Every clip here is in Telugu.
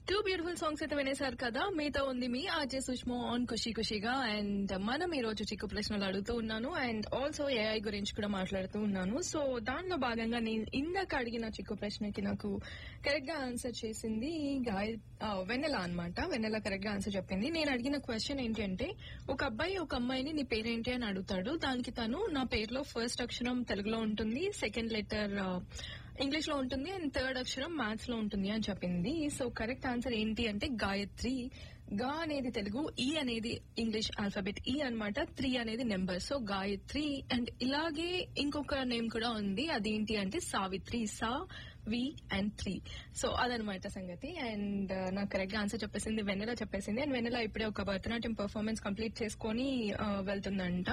టూ బ్యూటిఫుల్ సాంగ్స్ అయితే వినేశారు కదా మీతో ఉంది మీ ఆర్జే సుష్మో ఆన్ ఖుషి ఖుషిగా అండ్ మనం ఈ రోజు చిక్కు ప్రశ్నలు అడుగుతూ ఉన్నాను అండ్ ఆల్సో ఏఐ గురించి కూడా మాట్లాడుతూ ఉన్నాను సో దానిలో భాగంగా నేను ఇందాక అడిగిన చిక్కు ప్రశ్నకి నాకు కరెక్ట్ గా ఆన్సర్ చేసింది గాయ ఆ, వెన్నెల అన్నమాట వెన్నెల కరెక్ట్ గా ఆన్సర్ చెప్పింది నేను అడిగిన క్వశ్చన్ ఏంటి అంటే ఒక అబ్బాయి ఒక అమ్మాయిని నీ పేరేంటి అని అడుగుతాడు దానికి తను నా పేరులో ఫస్ట్ అక్షరం తెలుగులో ఉంటుంది సెకండ్ లెటర్ ఇంగ్లీష్ లో ఉంటుంది అండ్ థర్డ్ అక్షరం మ్యాథ్స్ లో ఉంటుంది అని చెప్పింది సో కరెక్ట్ ఆన్సర్ ఏంటి అంటే గాయత్రి గా అనేది తెలుగు ఈ అనేది ఇంగ్లీష్ ఆల్ఫాబెట్ ఈ అన్నమాట త్రీ అనేది నెంబర్ సో గాయత్రి అండ్ ఇలాగే ఇంకొక నేమ్ కూడా ఉంది అదేంటి అంటే సావిత్రి సా వి అండ్ త్రీ సో అదనమాట సంగతి అండ్ నాకు కరెక్ట్ గా ఆన్సర్ చెప్పేసింది వెన్నెల చెప్పేసింది అండ్ వెన్నెల ఇప్పుడే ఒక భరతనాట్యం పర్ఫార్మెన్స్ కంప్లీట్ చేసుకొని ఆ, వెళ్తుందంట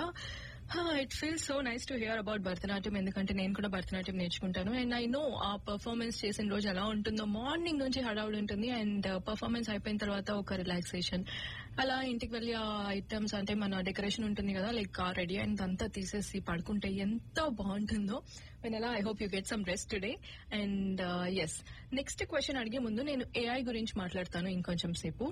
it feel so nice to hear about Bharatanatyam ఎందుకంటే నేను కూడా భరతనాట్యం నేర్చుకుంటాను అండ్ ఐ నో ఆ పర్ఫార్మెన్స్ చేసిన రోజు ఎలా ఉంటుందో మార్నింగ్ నుంచి హడావుడి ఉంటుంది అండ్ పర్ఫార్మెన్స్ అయిపోయిన తర్వాత ఒక రిలాక్సేషన్ అలా ఇంటికి వెళ్ళి ఆ ఐటమ్స్ అంటే మన డెకరేషన్ ఉంటుంది కదా లైక్ ఆ రెడీ అండ్ అంతా తీసేసి పడుకుంటే ఎంత బాగుంటుందో వెనలా I hope you get some rest today and yes next question అడిగే ముందు నేను ఏఐ గురించి మాట్లాడతాను ఇంకొంచెం సేపు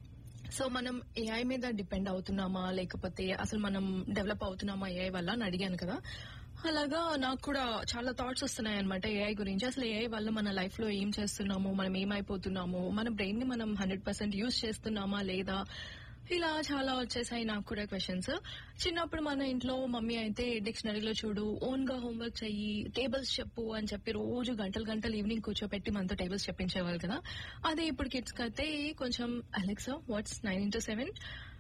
సో మనం ఏఐ మీద డిపెండ్ అవుతున్నామా లేకపోతే అసలు మనం డెవలప్ అవుతున్నామా ఏఐ వల్ల అని అడిగాను కదా అలాగా నాకు కూడా చాలా థాట్స్ వస్తున్నాయి అనమాట ఏఐ గురించి అసలు ఏఐ వల్ల మన లైఫ్ లో ఏం చేస్తున్నాము మనం ఏమైపోతున్నాము మన బ్రెయిన్ ని మనం హండ్రెడ్ పర్సెంట్ యూజ్ చేస్తున్నామా లేదా ఇలా చాలా వచ్చేసాయి నాకు కూడా క్వశ్చన్స్ చిన్నప్పుడు మన ఇంట్లో మమ్మీ అయితే డిక్షనరీలో చూడు ఓన్ గా హోంవర్క్ చెయ్యి టేబుల్స్ చెప్పు అని చెప్పి రోజు గంటలు గంటలు ఈవినింగ్ కూర్చోపెట్టి మనతో టేబుల్స్ చెప్పించేవాళ్ళు కదా అదే ఇప్పుడు కిడ్స్ కి అయితే కొంచెం Alexa what's nine into seven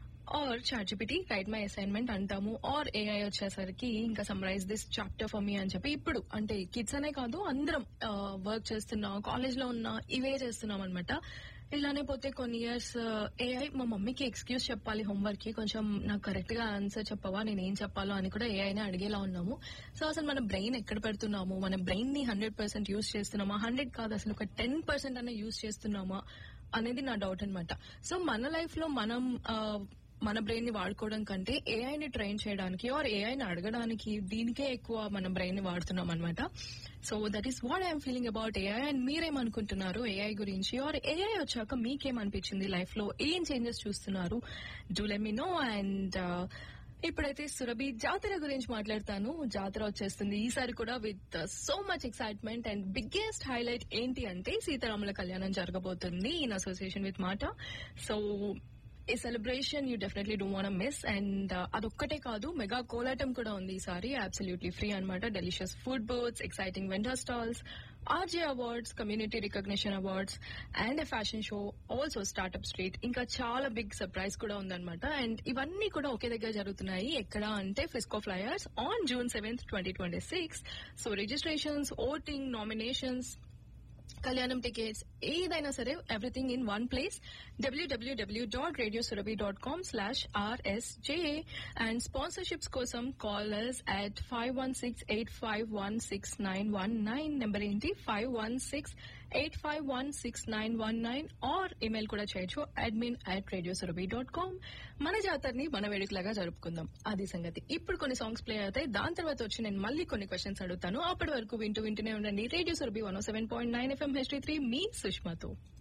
or ChatGPT write my assignment అంటాము ఆర్ ఏఐ వచ్చేసరికి ఇంకా summarise this chapter for me అని చెప్పి ఇప్పుడు అంటే కిడ్స్ అనే కాదు అందరం వర్క్ చేస్తున్నా కాలేజ్ లో ఉన్నా ఇవే చేస్తున్నాం అనమాట ఇలానే పోతే కొన్ని ఇయర్స్ ఏఐ మా మమ్మీకి ఎక్స్క్యూజ్ చెప్పాలి హోంవర్క్ కి కొంచెం నాకు కరెక్ట్ గా ఆన్సర్ చెప్పవా నేను ఏం చెప్పాలో అని కూడా ఏఐనే అడిగేలా ఉన్నాము సో అసలు మన బ్రెయిన్ ఎక్కడ పెడుతున్నాము మన బ్రెయిన్ ని హండ్రెడ్ పర్సెంట్ యూస్ చేస్తున్నామా హండ్రెడ్ కాదు అసలు ఒక టెన్ పర్సెంట్ అన్న యూస్ చేస్తున్నామా అనేది నా డౌట్ అనమాట సో మన లైఫ్ లో మనం ఆ, మన బ్రెయిన్ ని వాడుకోవడం కంటే ఏఐ ని ట్రైన్ చేయడానికి ఆర్ ఏఐ ని అడగడానికి దీనికే ఎక్కువ మన బ్రెయిన్ ని వాడుతున్నాం అనమాట so that is what I'm feeling about AI and మీరేమనుకుంటున్నారు ఏఐ గురించి ఆర్ ఏఐ వచ్చాక మీకేమనిపించింది లైఫ్ లో ఏం చేంజెస్ చూస్తున్నారు do let me know and ఇప్పుడైతే సురభి జాతర గురించి మాట్లాడతాను జాతర వచ్చేస్తుంది ఈసారి కూడా with so much excitement and biggest highlight ఏంటి అంటే సీతారాముల కళ్యాణం జరగబోతుంది ఇన్ అసోసియేషన్ విత్ మాట సో ఈ సెలబ్రేషన్ యూ డెఫినెట్లీ డూ వాన్ మిస్ అండ్ అదొక్కటే కాదు మెగా కోలాటం కూడా ఉంది ఈసారి అబ్సల్యూట్లీ ఫ్రీ అనమాట delicious food boards exciting vendor stalls RJ awards community recognition awards and fashion show also startup street ఇంకా చాలా బిగ్ సర్ప్రైజ్ కూడా ఉందన్నమాట అండ్ ఇవన్నీ కూడా ఒకే దగ్గర జరుగుతున్నాయి ఎక్కడ అంటే Frisco flyers on June seventh twenty twenty six so registrations voting nominations కళ్యాణం టికెట్స్ ఏదైనా సరే ఎవ్రీథింగ్ ఇన్ వన్ ప్లేస్ డబ్ల్యూడబ్ల్యూడబ్ల్యూ dot radio Surabhi dot com slash RSJ and sponsorships కోసం callers at five one six eight five one six nine one nine number ఏంటి five one six eight five one six nine one nine or email కూడా చేయొచ్చు admin at radio Surabhi dot com మన జాతరని మన వేడుకలాగా జరుపుకుందాం అది సంగతి ఇప్పుడు కొన్ని సాంగ్స్ ప్లే అవుతాయి దాని తర్వాత వచ్చి నేను మళ్ళీ కొన్ని క్వశ్చన్స్ అడుగుతాను అప్పటి వరకు వింటూ వింటూనే ఉండండి radio Surabhi one seven point nine FM HD three మీ సుష్మాతో